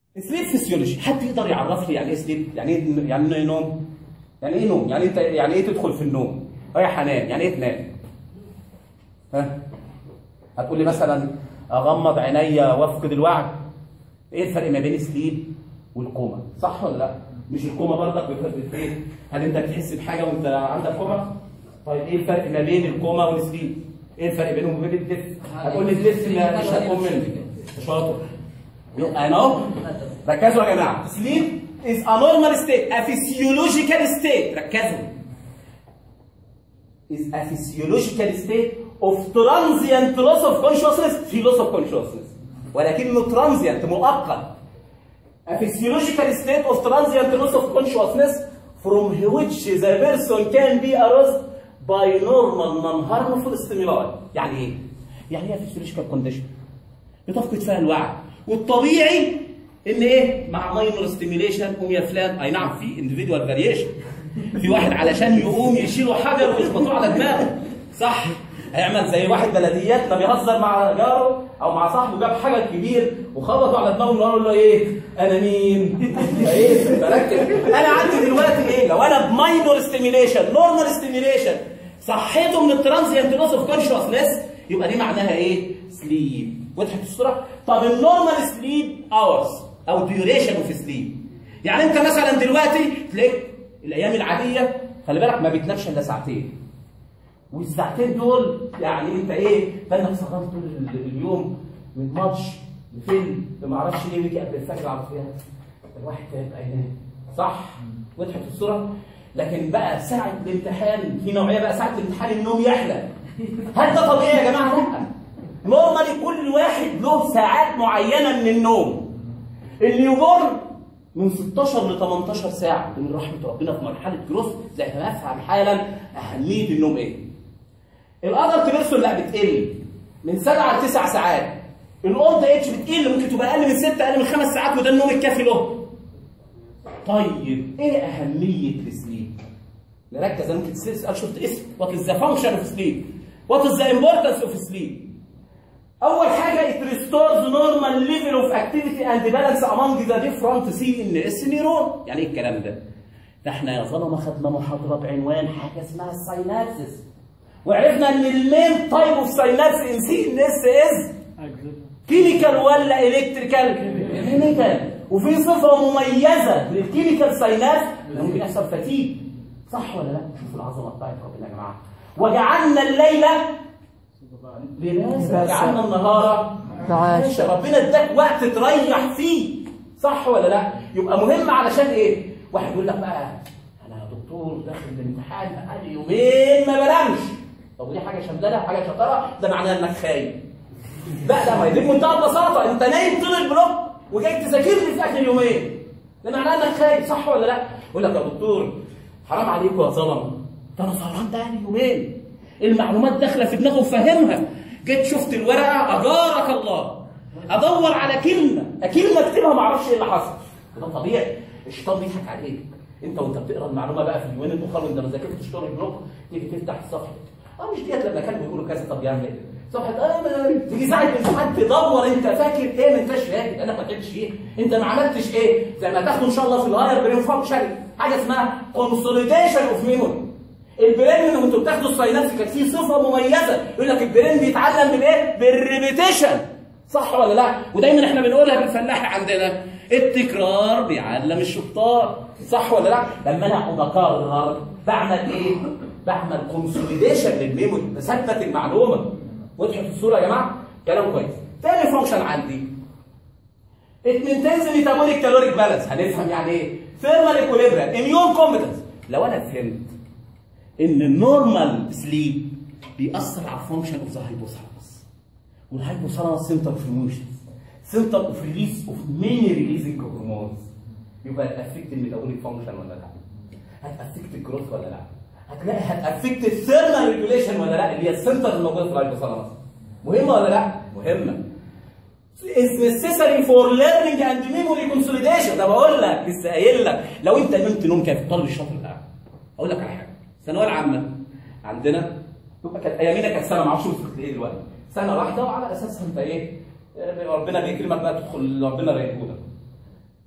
سليب فيسيولوجي حد يقدر يعرف لي يعني ايه سليب يعني ايه يعني ايه نوم يعني ايه نوم يعني انت يعني ايه تدخل في النوم رايح انام يعني ايه تنام ها هتقول لي مثلا اغمض عينيا وافقد الوعي ايه الفرق ما بين سليب والكوما صح ولا لا مش الكوما برضك بت- ايه هل انت بتحس بحاجه وانت عندك كوما طيب ايه الفرق ما بين الكوما والسليب ايه الفرق بينهم وبين الدف هتقول لي الدف ما- مش هتقوم منه شاطر انا اهو ركزوا يا جماعه سليب is a normal state a physiological state ركزوا is a physiological state of transient loss of consciousness في loss of consciousness ولكنه transient مؤقت a physiological state of transient loss of consciousness from which the person can be aroused by normal non-harmful stimuli يعني ايه؟ يعني ايه physiological condition؟ بتفقد فيها الوعي والطبيعي ان ايه مع ماينور ستيميليشن قوم يا فلان اي نعم في اندفيدوال فاريشن في واحد علشان يقوم يشيلوا حجر ويخبطوه على دماغه صح هيعمل زي واحد بلديات ما بيهزر مع جاره او مع صاحبه جاب حجر كبير وخبطه على دماغه وقال له ايه انا مين ايه بركز انا عندي دلوقتي ايه لو انا بماينور ستيميليشن نورمال ستيميليشن صحيته من الترانزيانت لوس اوف كونشسنس يبقى دي معناها ايه سليب وضحت الصوره طب النورمال سليب اورز او ديوريشن اوف سليب يعني انت مثلا دلوقتي تلاقيك الايام العاديه خلي بالك ما بتنامش الا ساعتين والساعتين دول يعني انت ايه بالك سهران طول ال- اليوم من ماتش لفيلم ما اعرفش ليه بيجي قبل الفجر على فيها الواحد هيبقى ينام صح وضحت الصوره لكن بقى ساعه الامتحان في نوعيه بقى ساعه الامتحان النوم يحلى هل ده طبيعي يا جماعه لا نورمالي كل واحد له ساعات معينه من النوم اللي يمر من 16 ل 18 ساعه من رحمه ربنا في مرحله جروث زي ما افهم حالا اهميه النوم ايه الادلت بيرسون لا بتقل من 7 ل 9 ساعات الاولد اتش بتقل ممكن تبقى اقل من 6 اقل من 5 ساعات وده النوم الكافي له طيب ايه اهميه السليب نركز انا ممكن تسال شفت اسم وات از ذا فانكشن اوف سليب وات از ذا امبورتنس اوف سليب اول حاجه it restores normal level of activity and balance among the different CNS neuron يعني ايه الكلام ده ده احنا يا ظلمه خدنا محاضره بعنوان حاجه اسمها الساينابسس وعرفنا ان المين تايب اوف ساينابس ان سي ان اس از كيميكال ولا الكتريكال كيميكال وفي صفه مميزه للكيميكال ساينابس ممكن يحصل فتيج صح ولا لا شوفوا العظمه بتاعت ربنا يا جماعه وجعلنا الليل لباسا وجعلنا النهار معاشا ربنا اداك وقت تريح فيه صح ولا لا يبقى مهم علشان ايه واحد يقول لك بقى انا يا دكتور داخل الامتحان بقالي يومين ما بنامش طب ودي حاجه شملانه حاجه شطاره ده معناه انك خايب لا لا ما هي دي بمنتهى البساطه انت نايم طول البلوك وجاي تذاكر لي في اخر يومين ده معناه انك خايب صح ولا لا يقول لك يا دكتور حرام عليكم يا ظلمه ده انا سهران بقالي يومين المعلومات داخله في دماغه وفاهمها جيت شفت الورقه اجارك الله ادور على كلمه كلمه اكتبها ما اعرفش ايه اللي حصل ده طبيعي الشيطان بيضحك عليك انت وانت بتقرا المعلومه بقى في اليومين الاخر وانت ما ذاكرتش طول البلوك تيجي تفتح الصفحه اه مش ديت لما كانوا بيقولوا كذا طب يعمل ايه؟ صفحه اه ما- تيجي ساعه الامتحان تدور انت فاكر ايه ما انتش فاكر انا ما فاكرش ايه انت ما عملتش ايه زي ما تاخده ان شاء الله في الهاير برين فانكشن حاجه اسمها كونسوليديشن اوف ميموري البرين وانتوا بتاخدوا الساينابس كانت فيه صفه مميزه يقول لك البرين بيتعلم بالايه؟ بالريبيتيشن صح ولا لا؟ ودايما احنا بنقولها بالفلاحي عندنا التكرار بيعلم الشطار صح ولا لا؟ لما انا اقعد اكرر بعمل ايه؟ بعمل كونسوليديشن للميموري بثبت المعلومه وضحت الصوره يا جماعه؟ كلام كويس. تاني فانكشن عندي It maintains metabolic caloric balance هنفهم يعني ايه؟ thermal equilibrium immune competence لو انا فهمت ان النورمال سليب بيأثر على الفانكشن اوف ذا هايبوثالاموس والهايبوثالاموس سنتر اوف ايموشنز سنتر اوف ريليس اوف ميني ريليزنج هرمونز يبقى هتأفكت الميتابوليك فانكشن ولا لا؟ هتأفكت الجروث ولا لا؟ هتلاقي هتأفكت الثيرمال ريجوليشن ولا لا؟ اللي هي السنتر الموجوده في الهايبوثالاموس مهمه ولا لا؟ مهمه is necessary for learning and memory consolidation ده بقول لك لسه قايل لك لو انت نمت نوم كافي الطالب الشاطر ده اقول لك على حاجه الثانويه العامه عندنا تبقى كانت ايامينا كانت سنه ما اعرفش وصلت لايه دلوقتي سنه واحده وعلى اساسها انت ايه آه، ربنا بيكرمك بقى تدخل ربنا رايقهولك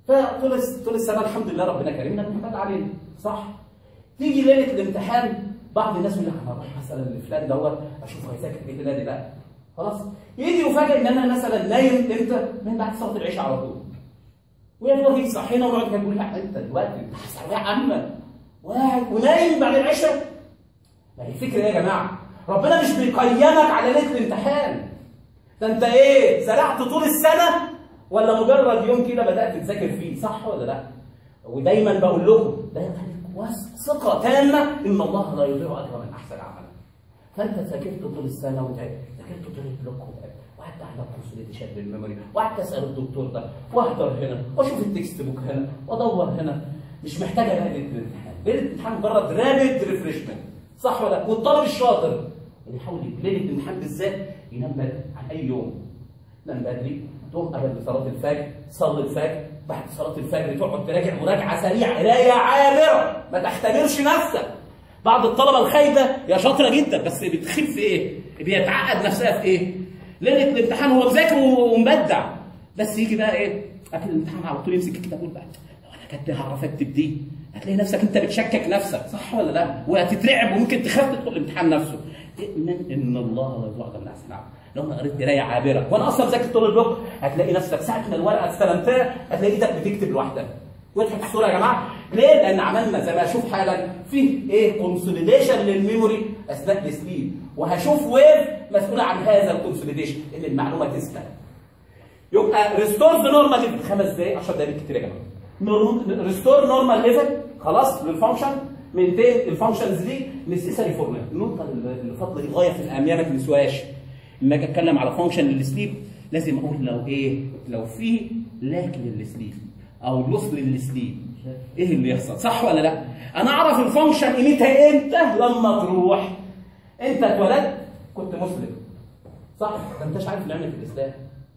فطول طول السنه الحمد لله ربنا كرمنا بنحتاج علينا صح تيجي ليله الامتحان بعض الناس يقول لك انا اروح مثلا لفلان دوت اشوف هيذاكر ايه كده لا خلاص يجي يفاجئ ان انا مثلا نايم امتى من بعد صلاه العشاء على طول ويفضل يصحينا ويقعد كده يقول لك انت دلوقتي انت ثانويه عامه واحد ونايم بعد العشاء ما هي الفكره ايه يا جماعه ربنا مش بيقيمك على ليله الامتحان ده انت ايه زرعت طول السنه ولا مجرد يوم كده بدات تذاكر فيه صح ولا لا ودايما بقول لكم ده يخليك ثقه تامه ان الله لا يضيع اجر من احسن عملا فانت ذاكرت طول السنه وذاكرت طول البلوك وقعدت احضر كونسوليديشن للميموري وقعدت اسال الدكتور ده واحضر هنا واشوف التكست بوك هنا وادور هنا مش محتاجه بقى ليله الامتحان ليله الامتحان مجرد رابد ريفرشمنت صح ولا لا والطالب الشاطر اللي يحاول ليله الامتحان بالذات ينام بدري عن اي يوم نام بدري تقوم قبل صلاه الفجر تصلي الفجر بعد صلاه الفجر تقعد تراجع مراجعه سريعه قرايه عابره ما تختبرش نفسك بعض الطلبه الخايبه يا شاطره جدا بس بتخيب في ايه؟ بيتعقد نفسها في ايه؟ ليله الامتحان هو مذاكر ومبدع بس يجي بقى ايه؟ قبل الامتحان على طول يمسك الكتاب يقول بقى لو انا كنت هعرف اكتب دي هتلاقي نفسك انت بتشكك نفسك صح ولا لا؟ وهتترعب وممكن تخاف تدخل الامتحان نفسه. اؤمن ان الله لا يضيع من احسن عمل. لو انا قريت قرايه عابره وانا اصلا ذاكر طول الوقت هتلاقي نفسك ساعه ما الورقه استلمتها هتلاقي ايدك بتكتب لوحدها. وضحت الصوره يا جماعه؟ ليه؟ لان عملنا زي ما اشوف حالا في ايه كونسوليديشن للميموري اثناء السليب وهشوف ويف مسؤوله عن هذا الكونسوليديشن ان المعلومه تثبت. يبقى ريستور ذا نورمال ليفل خمس دقائق 10 دقائق كتير يا جماعه. ريستور نورمال ليفل خلاص للفانكشن مينتين الفانكشنز دي نسيسري فورمال النقطه اللي فاضله دي غايه في الاهميه ما تنسوهاش لما اجي اتكلم على فانكشن للسليب لازم اقول لو ايه لو في لاك للسليب او لوس للسليب ايه اللي يحصل صح ولا لا انا اعرف الفانكشن قيمتها امتى لما تروح انت اتولدت كنت مسلم صح ما انتش عارف نعمل في الاسلام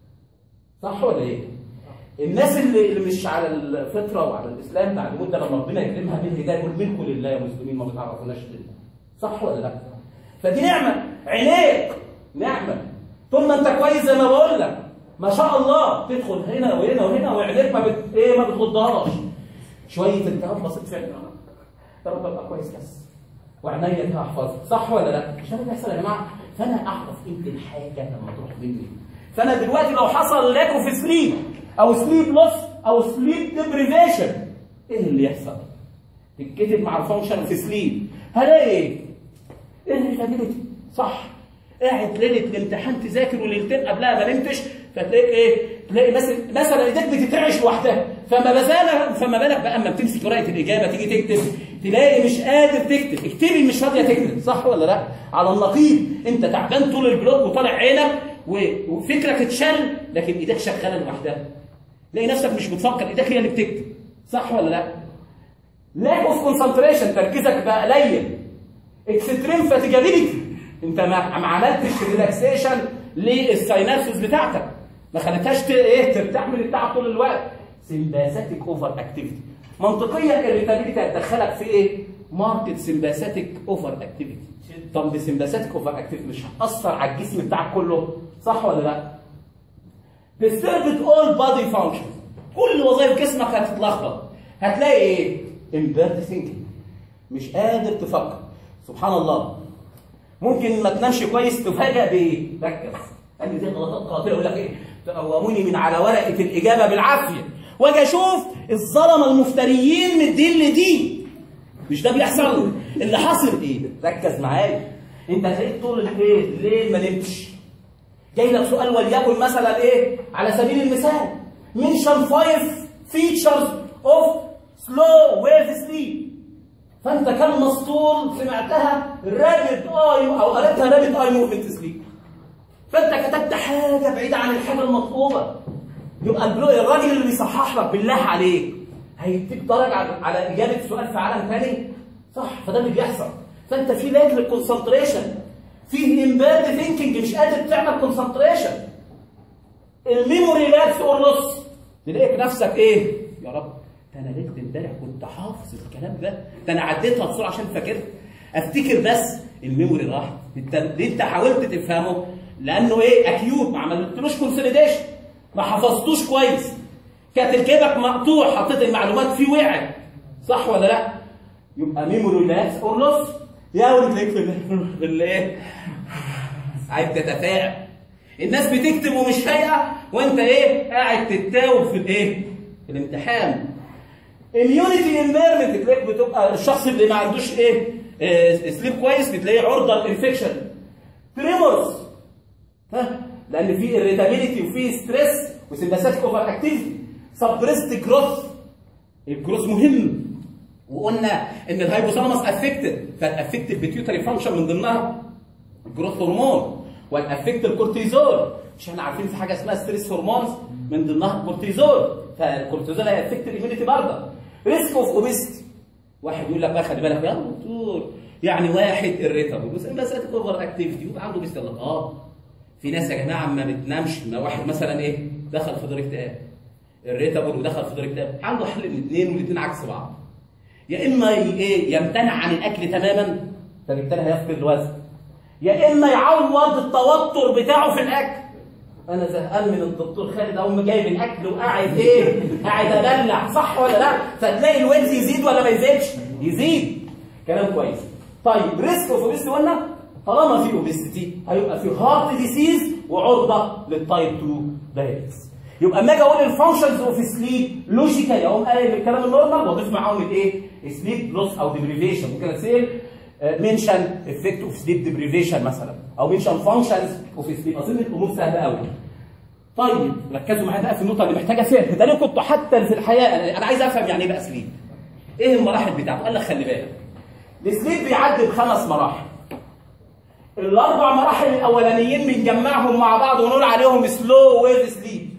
صح ولا ايه الناس اللي, اللي مش على الفطره وعلى الاسلام بعد مده لما ربنا يكرمها بالهدايه يقول منكم لله يا مسلمين ما بتعرفوناش لله صح ولا لا فدي نعمه عينيك نعمه طول ما انت كويس زي ما بقول لك ما شاء الله تدخل هنا وهنا وهنا وعينيك ما بت... ايه ما بتغضهاش شويه التهاب بسيط في عينك يا رب ابقى كويس بس وعينيا دي هحفظها صح ولا لا؟ مش ده اللي بيحصل يا جماعه فانا اعرف قيمه الحاجه لما تروح مني فانا دلوقتي لو حصل لاكو في سليب او سليب لوس او سليب ديبريفيشن ايه اللي يحصل؟ تتكتب مع الفانكشن في سليب هلاقي ايه؟ ايه اللي صح قاعد ليله الامتحان تذاكر وليلتين قبلها ما نمتش فتلاقيك ايه؟ تلاقي مثلا مثلا ايديك بتترعش لوحدها فما بالك فما بالك بقى اما بتمسك ورقه الاجابه تيجي تكتب تلاقي مش قادر تكتب اكتبي مش راضيه تكتب صح ولا لا؟ على النقيض انت تعبان طول البلوك وطالع عينك وفكرك اتشل لكن ايديك شغاله لوحدها تلاقي نفسك مش بتفكر ايديك هي اللي بتكتب صح ولا لا؟ لاك اوف كونسنتريشن تركيزك بقى قليل اكستريم فاتيجابيلتي انت ما عملتش ريلاكسيشن للساينابسز بتاعتك ما خليتهاش ايه ترتاح من التعب طول الوقت سمباثيك اوفر اكتيفيتي منطقيا الريتابيلتي هتدخلك في ايه؟ ماركت سمباثيك اوفر اكتيفيتي طب بسمباثيك اوفر اكتيفيتي مش هتاثر على الجسم بتاعك كله صح ولا لا؟ disturbed all body functions كل وظائف جسمك هتتلخبط هتلاقي ايه؟ impaired thinking مش قادر تفكر سبحان الله ممكن ما تنامش كويس تفاجئ بايه؟ ركز قال دي غلطات قاتله يقول لك ايه؟ تقوموني من على ورقه الاجابه بالعافيه واجي اشوف الظلمه المفتريين من دي لدي مش ده بيحصل اللي حاصل ايه؟ ركز معايا انت هتلاقيك طول الليل الليل ما نمتش جاي لك سؤال وليكن مثلا ايه؟ على سبيل المثال منشن فايف فيتشرز اوف سلو ويف سليب فانت كان مسطول سمعتها رابد اي او قريتها رابد اي موفمنت سليب فانت كتبت حاجه بعيده عن الحاجه المطلوبه يبقى الراجل اللي بيصحح لك بالله عليك هيديك درجه على اجابه سؤال في عالم ثاني صح فده اللي بيحصل فانت في لاج للكونسنتريشن فيه امباد ثينكينج مش قادر تعمل كونسنتريشن الميموري لاكس اور لوس تلاقيك نفسك ايه يا رب ده انا ليله امبارح كنت حافظ الكلام ده ده انا عديتها بسرعه عشان فاكرها افتكر بس الميموري راحت انت ليه انت حاولت تفهمه لانه ايه اكيوت ما عملتلوش كونسوليديشن ما حفظتوش كويس كانت الكيبك مقطوع حطيت المعلومات فيه وقعت صح ولا لا؟ يبقى ميموري لاكس اور لوس يا ولد تلاقيك في الايه؟ عايز تتفاعل الناس بتكتب ومش فايقه وانت ايه؟ قاعد تتاوب في الايه؟ في الامتحان اميونيتي امبيرمنت تلاقيك بتبقى الشخص اللي ما عندوش ايه؟ آه سليب كويس بتلاقيه عرضه للانفكشن تريمورز ها لان في irritability وفي ستريس وسمباثيك اوفر اكتيفيتي سبريست جروث الجروث مهم وقلنا ان الهايبوثالاموس افكتد فالافكت البيتيوتري فانكشن من ضمنها الجروث هرمون والافكت الكورتيزول مش احنا عارفين في حاجه اسمها ستريس هرمونز من ضمنها الكورتيزول فالكورتيزول هيأفكت الاميونيتي برضه ريسك اوف اوبيستي واحد يقول لك بقى خلي بالك يا دكتور يعني واحد الريتابل مسألة اوفر اكتيفيتي يبقى عنده بيست اه في ناس يا جماعه ما بتنامش ما واحد مثلا ايه دخل في دور اكتئاب الريتابل ودخل في دور اكتئاب عنده حل الاثنين والاثنين عكس بعض يا اما ايه يمتنع عن الاكل تماما فبالتالي هيفقد الوزن يا اما يعوض التوتر بتاعه في الاكل انا زهقان من الدكتور خالد اقوم جايب الاكل وقاعد ايه قاعد ابلع صح ولا لا فتلاقي الوزن يزيد ولا ما يزيدش يزيد كلام كويس طيب ريسك اوف اوبيستي قلنا طالما في اوبيستي هيبقى في هارت ديسيز وعرضه للتايب 2 دايابيتس يبقى اما اجي اقول الفانكشنز اوف سليب لوجيكال اقوم قايل الكلام النورمال واضيف معاهم الايه؟ سليب لوس او ديبريفيشن ممكن اسيل منشن افكت اوف سليب ديبريفيشن مثلا او منشن فانكشنز اوف سليب اظن الامور سهله قوي طيب ركزوا معايا بقى في النقطه اللي محتاجه فهم ده انا كنت حتى في الحياه انا عايز افهم يعني ايه بقى سليب ايه المراحل بتاعته قال لك خلي بالك السليب بيعدي بخمس مراحل الاربع مراحل الاولانيين بنجمعهم مع بعض ونقول عليهم سلو ويف سليب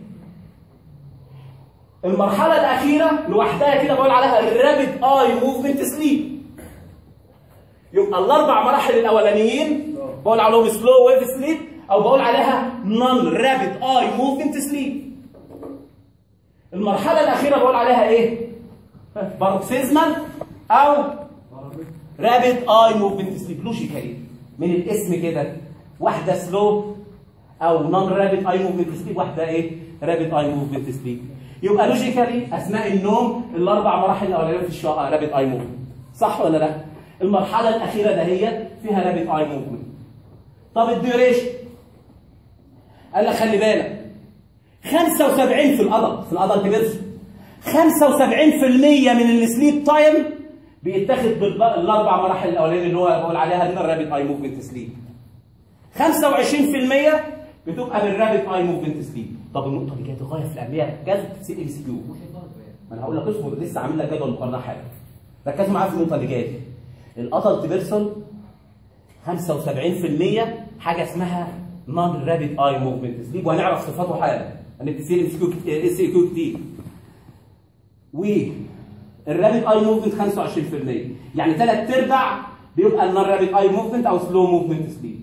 المرحله الاخيره لوحدها كده بقول عليها الرابid اي موفمنت سليب يبقى الاربع مراحل الاولانيين بقول عليهم سلو ويف سليب او بقول عليها نون رابid اي موفمنت سليب المرحله الاخيره بقول عليها ايه باروكسيزمال او رابد اي موفمنت سليب لوجيكالي من الاسم كده واحده سلو او نون رابد اي موفمنت سليب واحده ايه رابد اي موفمنت سليب يبقى لوجيكالي اثناء النوم الاربع مراحل الاولانيه في الشقه رابد اي موفمنت صح ولا لا المرحله الاخيره دهيت فيها رابد اي موفمنت طب الديوريشن قال لك خلي بالك 75 في الادلت في الادلت بيرسون 75% من السليب تايم بيتاخد بالاربع مراحل الاولانيه اللي هو بقول عليها ان الرابط اي موفمنت سليب 25% بتبقى من الرابط اي موفمنت سليب طب النقطه اللي جايه غايه في الاهميه جذب سي ال سي كيو ما انا هقول لك اصبر لسه عامل لك جدول مقارنه حاجه ركزوا معايا في النقطه اللي جايه دي الادلت بيرسون 75% حاجه اسمها نون رابط اي موفمنت سليب وهنعرف صفاته حالا هنكتب سي ال سي كيو كتير والرابط اي موفمنت 25% يعني ثلاث ارباع بيبقى النون رابط اي موفمنت او سلو موفمنت سليب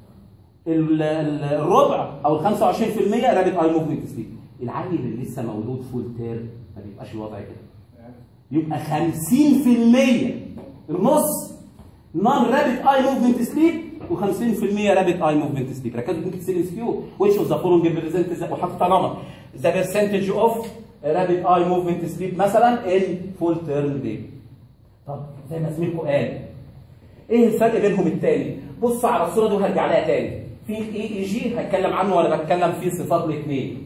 الربع او ال 25% رابط اي موفمنت سليب العيل اللي لسه مولود فول تيرم ما بيبقاش الوضع كده يبقى 50% النص نون رابط اي موفمنت سليب و50% رابط اي موفمنت سليب ركزوا ممكن تسال اس كيو which of the following represent وحط نمط the percentage of رابط اي موفمنت سليب مثلا ان فول تيرم بيبي طب زي ما زميلكم قال ايه الفرق بينهم التاني بص على الصوره دي وهرجع لها تاني في اي اي جي هتكلم عنه وانا بتكلم فيه صفات الاثنين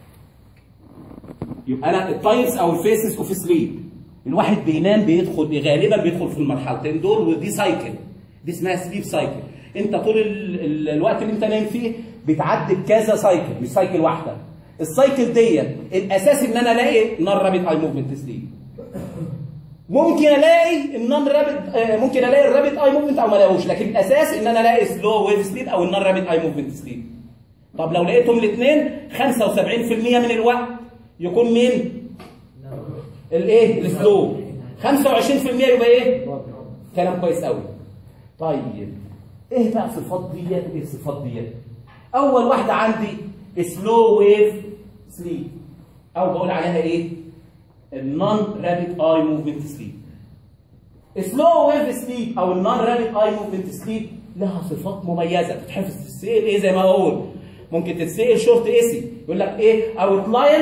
يبقى انا التايبس او الفيسز اوف سليب الواحد بينام بيدخل غالبا بيدخل في المرحلتين دول ودي سايكل دي اسمها سليب سايكل انت طول ال ال الوقت اللي انت نايم فيه بتعدي بكذا سايكل مش سايكل واحده السايكل ديت الاساس ان انا الاقي نون رابط اي موفمنت سليب ممكن الاقي النون رابط ممكن الاقي الرابط اي موفمنت او ما الاقيهوش لكن الاساس ان انا الاقي سلو ويف سليب او النون رابط اي موفمنت سليب طب لو لقيتهم الاثنين 75% من الوقت يكون مين الايه السلو 25% يبقى ايه كلام كويس قوي طيب ايه بقى الصفات ديت ايه الصفات ديت اول واحده عندي سلو ويف سليب او بقول عليها ايه النون رابيد اي موفمنت سليب سلو ويف سليب او النون رابيد اي موفمنت سليب لها صفات مميزه تتحفظ تتسال ايه زي ما بقول ممكن تتسال شورت ايسي يقول لك ايه اوت لاين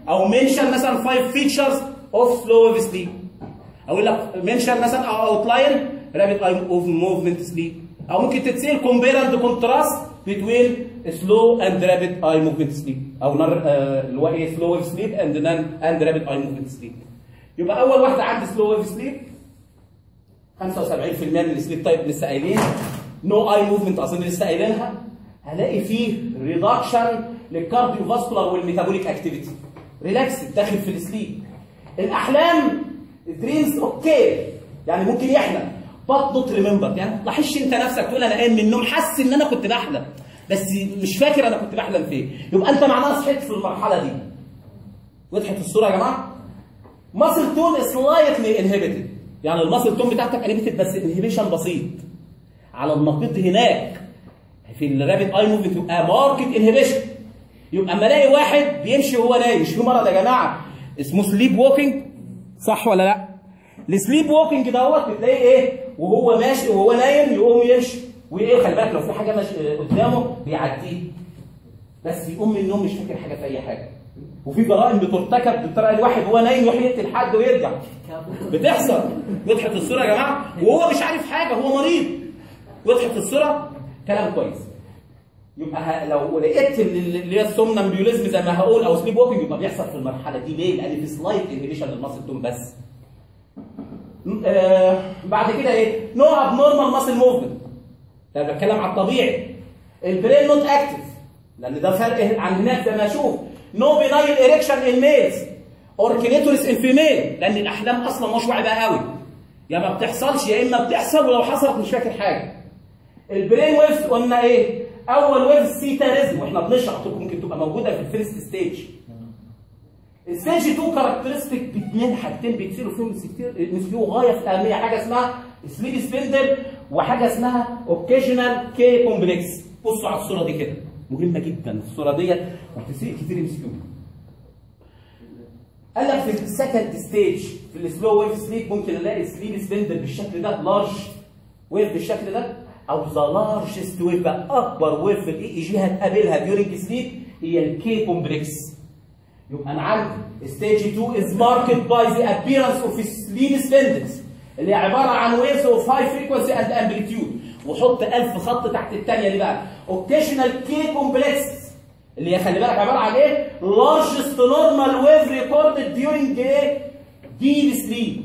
او منشن مثلا 5 فيتشرز اوف سلو ويف سليب اقول لك منشن مثلا او اوتلاين رابيد اي اوف موفمنت سليب او ممكن تتسال كومبير اند كونتراست بتوين سلو اند رابيد اي موفمنت سليب او نر آه، اللي هو ايه سلو ويف سليب اند نان اند رابيد اي موفمنت سليب يبقى اول واحده عندي سلو ويف سليب 75% من السليب تايب لسه قايلين نو اي موفمنت اظن لسه قايلينها هلاقي فيه ريدكشن للكارديو فاسكولار والميتابوليك اكتيفيتي ريلاكس داخل في السليب الاحلام دريمز اوكي يعني ممكن يحلم بط نوت ريمبر يعني لاحظش انت نفسك تقول انا قايم من النوم حاسس ان انا كنت بحلم بس مش فاكر انا كنت بحلم فين يبقى انت معناها صحيت في المرحله دي وضحت الصوره يا جماعه ماسل تون سلايتلي انهبيتد يعني الماسل تون بتاعتك انهبيتد بس انهبيشن بسيط على النقيض هناك في الرابid اي موفمنت يبقى ماركت انهبيشن يبقى اما الاقي واحد بيمشي وهو نايم مش في مرض يا جماعه اسمه سليب ووكينج صح ولا لا؟ السليب ووكينج دوت بتلاقي ايه وهو ماشي وهو نايم يقوم يمشي وايه خلي بالك لو في حاجه ماشي قدامه بيعديه بس يقوم من النوم مش فاكر حاجه في اي حاجه وفي جرائم بترتكب بالطريقه دي واحد وهو نايم يروح يقتل حد ويرجع بتحصل وضحت الصوره يا جماعه وهو مش عارف حاجه هو مريض وضحت الصوره كلام كويس يبقى ه- لو لقيت ال- اللي هي السومنامبيوليزم زي ما هقول او سليب ووكينج يبقى بيحصل في المرحله دي ليه؟ لان في سلايت انهبيشن للماسل تون بس. م- آه بعد كده ايه؟ نو اب نورمال ماسل موفمنت. ده بتكلم على الطبيعي. البرين نوت اكتف لان ده فرق عن هناك زي ما اشوف. نو بينايل اريكشن ان ميلز اور كليتوريس ان فيميل لان الاحلام اصلا مش واعي بقى قوي. يا ما بتحصلش يا اما بتحصل ولو حصلت مش فاكر حاجه. البرين ويفز قلنا ايه؟ اول ويف سيتاريزم واحنا بنشرح قلت لكم ممكن تبقى موجوده في الفيرست ستيج. الستيج 2 كاركترستيك باثنين حاجتين بيتصيروا فيهم كتير مثلوا غايه في الاهميه حاجه اسمها سليب سبندل وحاجه اسمها اوكيجنال كي كومبلكس بصوا على الصوره دي كده مهمه جدا الصوره ديت وبتسيء كتير مسكوا قال لك في السكند ستيج في السلو ويف سليب ممكن الاقي سليب سبندل بالشكل ده لارج ويف بالشكل ده او ذا لارجست ويف بقى اكبر ويف في الاي اي جي هتقابلها ديورنج سليب هي الكي كومبلكس يبقى انا عندي ستيج 2 از ماركت باي ذا ابييرنس اوف سليب سبندلز اللي هي عباره عن ويفز اوف هاي فريكونسي اند امبليتيود وحط 1000 خط تحت الثانيه دي بقى اوكيشنال كي كومبلكس اللي هي خلي بالك عباره عن ايه؟ لارجست نورمال ويف ريكوردد ديورنج ايه؟ ديب سليب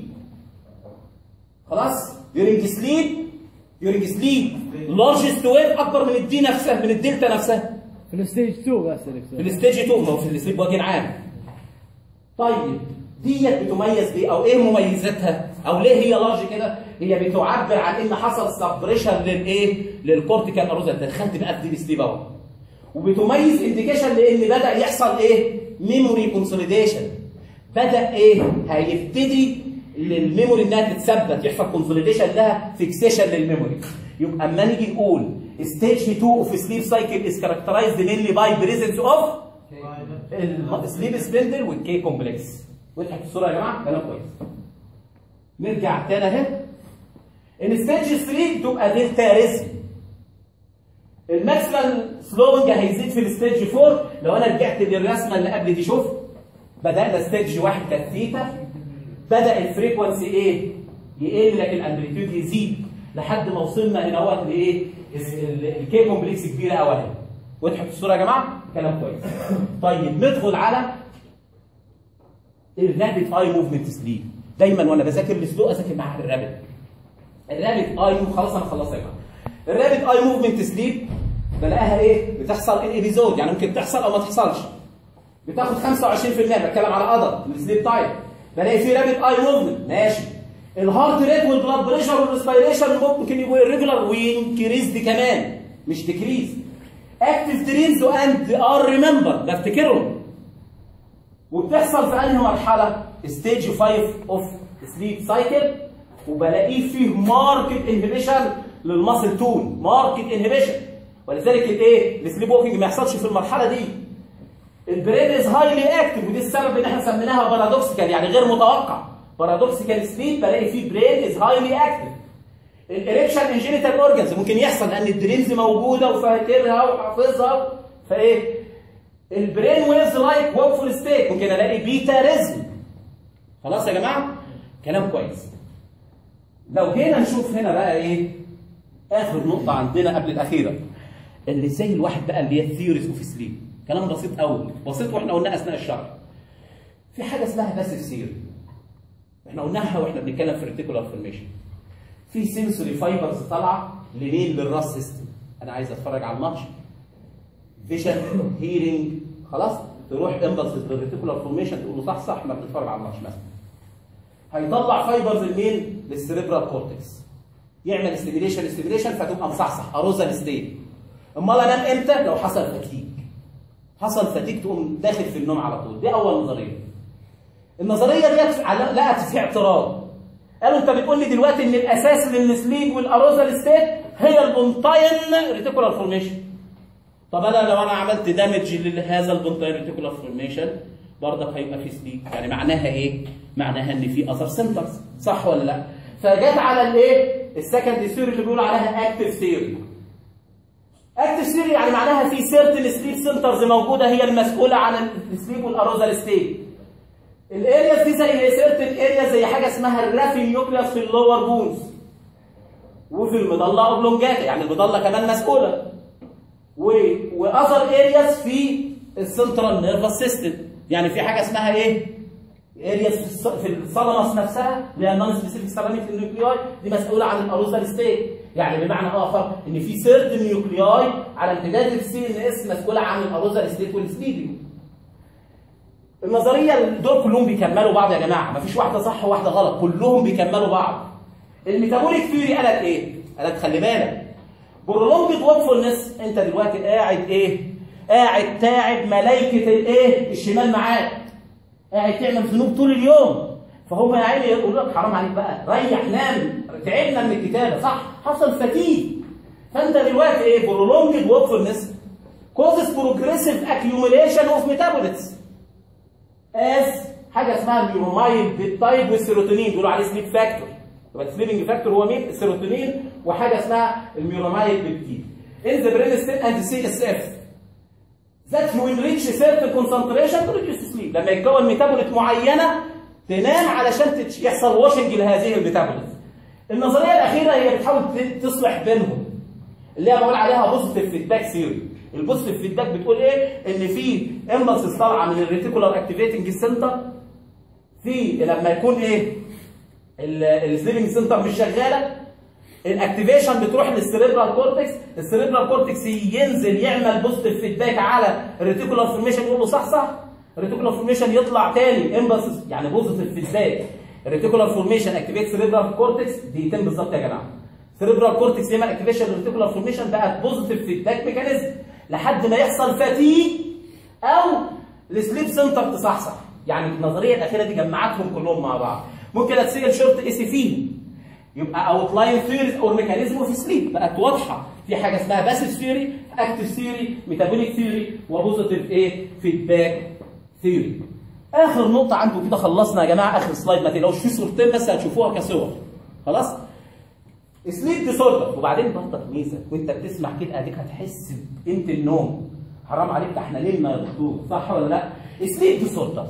خلاص؟ ديورنج سليب ديورنج سليب لارجست ويف اكبر من الدي نفسها من الدلتا نفسها في الستيج 2 بس في دكتور الستيج 2 ما هو في السليب وجه عام طيب ديت بتميز بايه او ايه مميزاتها او ليه هي لارج كده هي بتعبر عن ان حصل سبريشن للايه للكورتيكال اروزا انت دخلت بقى في ديب سليب اهو وبتميز انديكيشن لان بدا يحصل ايه ميموري كونسوليديشن بدا ايه هيبتدي للميموري انها تتثبت يحصل كونسوليديشن لها فيكسيشن للميموري يبقى اما نيجي نقول ستيج 2 اوف سليب سايكل از كاركترايزد مينلي باي بريزنس اوف السليب سبندل والكي كومبلكس وضحت الصوره يا جماعه كلام كويس نرجع تاني اهي ان ستيج 3 تبقى دلتا ريزم الماكسيمال سلوينج هيزيد في الستيج 4 لو انا رجعت للرسمه اللي قبل دي شوف بدانا ستيج 1 كانت ثيتا بدا الفريكونسي ايه يقل لكن الامبليتيود يزيد لحد ما وصلنا هنا اهوت لايه الكي كومبلكس كبيره قوي اهي وضحت الصوره يا جماعه كلام كويس طيب ندخل على الرابid اي موفمنت سليب دايما وانا بذاكر السلو اذاكر معاها الرابد الرابد اي خلاص انا خلصت يا جماعه الرابد اي موفمنت سليب بلاقيها ايه بتحصل ان ابيزود يعني ممكن تحصل او ما تحصلش بتاخد 25% بتكلم على قدر السليب تايب بلاقي في رابد اي موفمنت ماشي الهارت ريت والبلاد بريشر والريسبيريشن ممكن يبقوا irregular وانكريزد كمان مش ديكريز اكتف دريمز اند ار ريمبر بفتكرهم وبتحصل في انهي مرحله؟ ستيج 5 اوف سليب سايكل وبلاقيه فيه ماركت انهبيشن للماسل تون ماركت انهبيشن ولذلك الايه؟ السليب ووكينج ما يحصلش في المرحله دي البرين از هايلي اكتف ودي السبب ان احنا سميناها بارادوكسيكال يعني غير متوقع بارادوكسيكال سليب بلاقي فيه برين از هايلي اكتف الاريكشن ان جينيتال اورجنز ممكن يحصل لان الدريمز موجوده وفاكرها وحافظها فايه البرين ويفز لايك ووكفول ستيت ممكن الاقي بيتا ريزم خلاص يا جماعه كلام كويس لو جينا نشوف هنا بقى ايه اخر نقطه عندنا قبل الاخيره اللي زي الواحد بقى اللي هي الثيوريز اوف سليب كلام بسيط قوي بسيط واحنا قلناه اثناء الشرح في حاجه اسمها باسيف سيري احنا قلناها واحنا بنتكلم في الريتيكولار فورميشن في سنسوري فايبرز طالعه لمين للراس سيستم انا عايز اتفرج على الماتش فيجن هيرنج خلاص تروح امبلس للريتيكولار فورميشن تقول له صح صح ما بتتفرج على الماتش مثلا هيطلع فايبرز لمين للسريبرال كورتكس يعمل ستيميليشن ستيميليشن فتبقى مصحصح اروزال ستيت امال انام امتى لو حصل فتيج حصل فتيج تقوم داخل في النوم على طول دي اول نظريه النظريه ديت لقت في اعتراض قالوا انت بتقول لي دلوقتي ان الاساس للسليب والاروزال ستيت هي البونتاين ريتيكولار فورميشن طب انا لو انا عملت دامج لهذا البونتاين ريتيكولار فورميشن برضك هيبقى في سليب يعني معناها ايه معناها ان في اثر سيمبتومز صح ولا لا فجت على الايه السكند ثيوري اللي بيقولوا عليها اكتف ثيوري اكتف ثيوري يعني معناها في سيرتن سليب سنترز موجوده هي المسؤوله عن السليب والاروزال ستيت الارياز دي زي سيرتن اريا زي حاجه اسمها الرافي نيوكليوس في اللور بونز وفي المضله اوبلونجاتا يعني المضله كمان مسؤوله و واذر ارياز في السنترال نيرفس سيستم يعني في حاجه اسمها ايه ارياز في, الص... في الصلمس نفسها اللي هي النون سبيسيفيك سيراميك نيوكلياي دي مسؤوله عن الاروزال ستيت يعني بمعنى اخر ان في سيرت نيوكلياي على امتداد السي ان اس مسؤوله عن الاروزال ستيت والسليبنج النظريه دول كلهم بيكملوا بعض يا جماعه مفيش واحده صح وواحده غلط كلهم بيكملوا بعض الميتابوليك ثيوري قالت ايه قالت خلي بالك برولونجد ووكفولنس انت دلوقتي قاعد ايه قاعد تاعب ملائكه الايه الشمال معاك قاعد تعمل ذنوب طول اليوم فهم يا عيني يقولوا لك حرام عليك بقى ريح نام تعبنا من الكتابه صح حصل فتيج فانت دلوقتي ايه برولونجد ووكفولنس causes progressive accumulation of metabolites as حاجه اسمها النيورومايل بيبتايد والسيروتونين بيقولوا عليه سليب فاكتور يبقى السليبنج فاكتور هو مين؟ السيروتونين وحاجه اسمها الميورومايل بيبتيد in the brain stem and CSF that will reach certain concentration to reduce sleep لما يتكون ميتابوليت معينه تنام علشان يحصل واشنج لهذه الميتابوليت النظريه الاخيره هي بتحاول تصلح بينهم اللي هي بقول عليها بوزيتيف فيدباك ثيوري البوزيتيف فيدباك بتقول ايه ان في امبلسز طالعه من الريتيكولار اكتيفيتنج سنتر في لما يكون ايه السليبنج سنتر مش شغاله الاكتيفيشن بتروح للسيريبرال كورتكس السيريبرال كورتكس ينزل يعمل بوزيتيف فيدباك على الريتيكولار فورميشن يقول له صح صح الريتيكولار فورميشن يطلع تاني امبلسز يعني بوزيتيف فيدباك الريتيكولار فورميشن اكتيفيت سيريبرال كورتكس دقيقتين بالظبط يا جماعه سيريبرال كورتكس يعمل اكتيفيشن للريتيكولار فورميشن بقت بوزيتيف فيدباك ميكانيزم لحد ما يحصل فتيج او السليب سنتر تصحصح يعني النظريه الاخيره دي جمعتهم كلهم مع بعض ممكن اتسال شورت اي سي فيهم يبقى اوت لاين ثيوريز او ميكانيزم اوف سليب بقت واضحه في حاجه اسمها باسيف ثيوري اكتف ثيوري ميتابوليك ثيوري وبوزيتيف ايه فيدباك ثيوري اخر نقطه عنده كده خلصنا يا جماعه اخر سلايد ما تقلقوش في صورتين بس هتشوفوها كصور خلاص سليب ديسوردر وبعدين برضك ميزه وانت بتسمع كده اديك هتحس بقيمه النوم حرام عليك ده احنا نمنا يا دكتور صح ولا لا؟ سليب ديسوردرز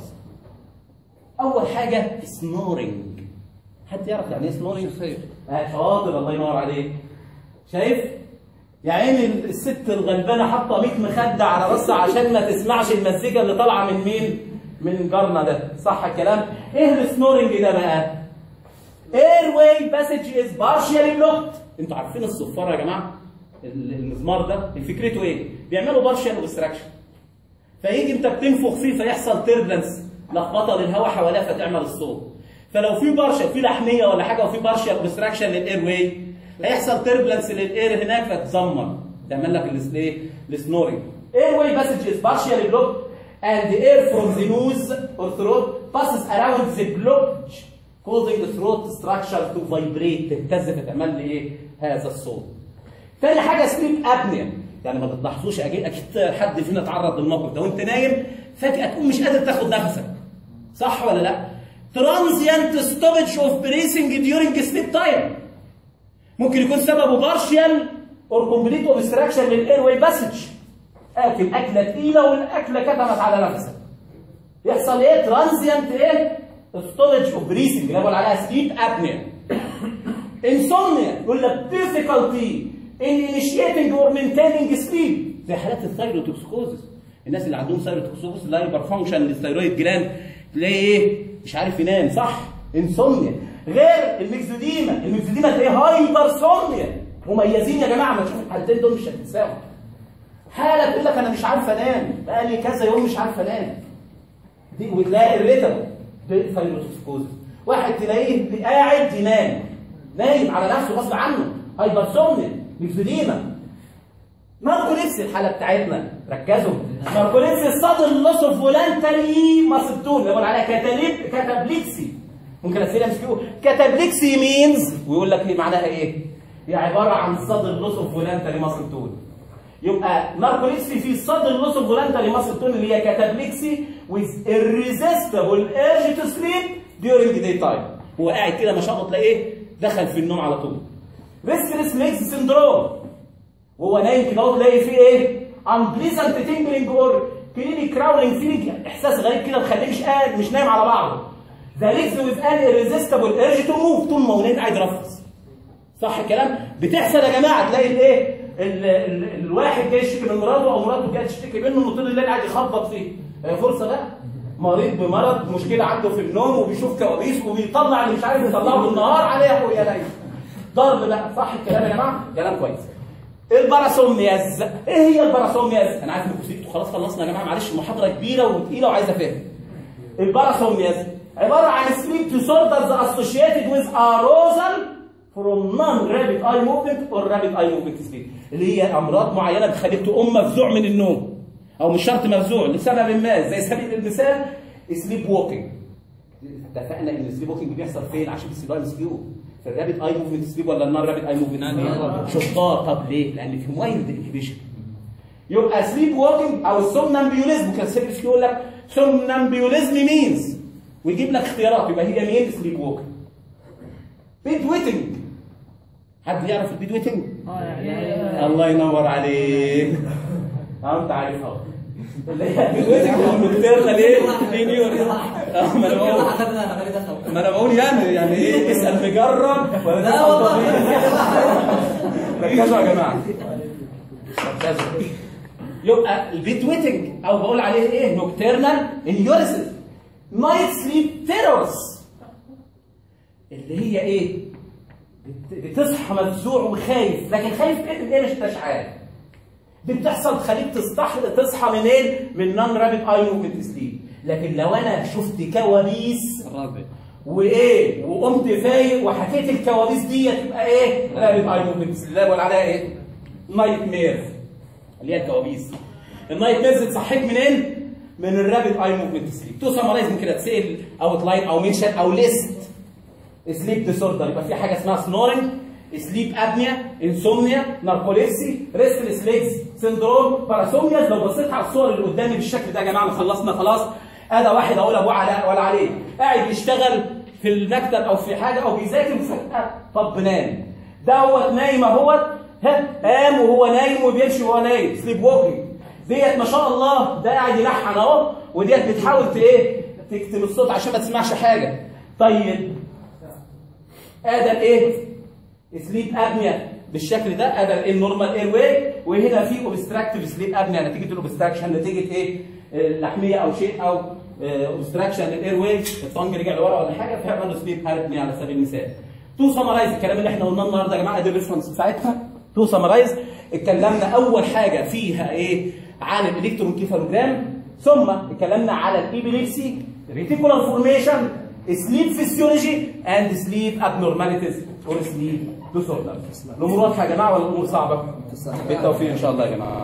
اول حاجه سنورنج حد يعرف يعني ايه سنورنج؟ آه شاطر الله ينور عليك شايف؟ يا عيني الست الغلبانه حاطه 100 مخده على راسها عشان ما تسمعش المزيكا اللي طالعه من مين؟ من جارنا ده صح الكلام؟ ايه السنورنج ده بقى؟ airway passage is partially blocked انتوا عارفين الصفاره يا جماعه المزمار ده فكرته ايه بيعملوا بارشال اوبستراكشن فيجي انت بتنفخ فيه فيحصل تربلنس لخبطه للهواء حواليها فتعمل الصوت فلو في بارشال في لحميه ولا حاجه وفي بارشال اوبستراكشن للاير واي هيحصل تربلنس للاير هناك فتزمر تعمل لك الايه السنورنج air way passage is partially blocked and the air from the nose or throat passes around the blockage causing the throat structure to vibrate تهتز فتعمل لي ايه هذا الصوت. تاني حاجه سليب ابنيا يعني ما تلاحظوش اكيد اكيد حد فينا اتعرض للموقف ده وانت نايم فجاه تكون مش قادر تاخد نفسك صح ولا لا؟ ترانزيانت ستوبج اوف بريسنج ديورنج سليب تايم ممكن يكون سببه بارشال اور كومبليت اوبستراكشن للاير واي باسج اكل اكله تقيله والاكله كتمت على نفسك يحصل ايه ترانزيانت ايه ستورج اوف بريسنج اللي بقول عليها سليب ابنيا انسومنيا يقول لك difficulty in initiating or maintaining sleep زي حالات الثايروتوكسيكوزس الناس اللي عندهم ثايروتوكسيكوزس لا هايبر فانكشن للثايرويد جلاند تلاقي ايه مش عارف ينام صح انسومنيا غير الميكزوديما الميكزوديما تلاقيه هايبر سومنيا مميزين يا جماعه ما تشوفوا الحالتين دول مش هتنساهم حاله تقول لك انا مش عارف انام بقى لي كذا يوم مش عارف انام دي وتلاقي الريتم ثايروتوكسيكوزس واحد تلاقيه قاعد ينام نايم على نفسه غصب عنه هايبرسومنيا ميكزوديما ماركوليبس الحاله بتاعتنا ركزوا ماركوليبس الصدر اللوس اوف فولانتري ماسبتون اللي بقول عليها كاتاليب كاتابليكسي ممكن اسئله مش كيو كاتابليكسي مينز ويقول لك ايه معناها ايه؟ هي عباره عن صدر اللوس اوف فولانتري ماسبتون يبقى ناركوليكسي في صدر اللوس اوف فولانتري ماسبتون اللي هي كاتابليكسي with irresistible urge to sleep during the daytime هو قاعد كده ما شاء الله تلاقيه دخل في النوم على طول ريستلس ليجز سندروم وهو نايم كده اهو تلاقي فيه ايه unpleasant tingling or creepy crawling feeling احساس غريب كده مخليه مش قاعد مش نايم على بعضه ذا ليجز with an irresistible urge to move طول ما هو نايم قاعد يرفس صح الكلام بتحصل يا جماعه تلاقي الايه ال- ال- الواحد جاي يشتكي من مراته او مراته جايه تشتكي منه انه طول الليل قاعد يخبط فيه هي فرصه بقى مريض بمرض مشكله عنده في النوم وبيشوف كوابيس وبيطلع اللي مش عارف يطلعه بالنهار عليه ويا ليل ضرب بقى صح الكلام يا جماعه كلام كويس الباراسومنياز ايه هي الباراسومنياز انا عارف انكم سيبتوا خلاص خلصنا يا جماعه معلش المحاضره كبيره وتقيله وعايزه فهم الباراسومنياز عباره عن sleep disorders associated with arousal from non-rapid eye movement or rapid eye movement sleep اللي هي امراض معينه بتخليك تقوم مفزوع من النوم او مش شرط مفزوع لسبب ما زي سبيل المثال سليب ووكينج اتفقنا ان السليب ووكينج بيحصل فين عشان بس الواي مسكيو في الرابid اي موفمنت سليب ولا النون رابid اي موفمنت شطار طب ليه؟ لان في وايلد انهبيشن يبقى سليب ووكينج او السومنامبيوليزم كان سيرفيس يقول لك سومنامبيوليزم مينز ويجيب لك اختيارات يبقى هي مين سليب ووكينج بيد ويتنج حد يعرف البيد ويتنج؟ الله ينور عليك اه انت عارف اهو اللي هي البيد ويتنج والمترنال ايه؟ لينيور اه ما انا بقول ما انا بقول يعني يعني ايه اسال مجرب ولا لا تسال والله. طبيب ركزوا يا جماعه ركزوا يبقى البيت ويتنج او بقول عليه ايه نوكتيرنال انيوريسيس نايت سليب تيرورز اللي هي ايه بت- بتصحى مفزوع وخايف لكن خايف ايه من ايه مش انتش عارف دي بتحصل تخليك تصح تصحى منين من نون رابid اي موفمنت سليب لكن لو انا شفت كوابيس الرابع وايه وقمت فايق وحكيت الكوابيس دي تبقى ايه رابد اي موفمنت اللي بقول عليها ايه نايت مير اللي هي الكوابيس النايت ميرز تصحيك منين من الرابد اي موفمنت سليب تو سمرايز من كده تسال اوت لاين او منشن او ليست سليب ديسوردر يبقى في حاجه اسمها سنورنج سليب ابنيا انسومنيا ناركوليبسي ريستلس ليجز سندروم باراسومنيا لو بصيت على الصور اللي قدامي بالشكل ده يا جماعه خلصنا خلاص ادا واحد اقول ابو علاء ولا عليه قاعد يشتغل في المكتب او في حاجه او بيذاكر فجاه طب نام دوت نايم اهوت ها قام وهو نايم وبيمشي وهو نايم سليب ووكينج ديت ما شاء الله ده قاعد يلحن اهو وديت بتحاول ت- ايه تكتم الصوت عشان ما تسمعش حاجه طيب ادي الايه سليب ابنيا بالشكل ده ادي الايه النورمال اير واي وهنا في اوبستراكتيف سليب ابنيا نتيجه الاوبستراكشن نتيجه ايه اللحميه او شيء او اوبستراكشن للاير واي الطنج رجع لورا ولا حاجه فيعمل له سليب ابنيا على سبيل المثال تو سمرايز الكلام اللي احنا قلناه النهارده يا جماعه دي الريفرنس بتاعتها تو سمرايز اتكلمنا اول حاجه فيها ايه عن الالكترون كيفالوجرام ثم اتكلمنا على الابيليبسي ريتيكولار فورميشن سليب فيسيولوجي اند سليب ابنورماليتيز اور سليب ديسوردر الامور واضحه يا جماعه ولا الامور صعبه بالتوفيق ان شاء الله يا جماعه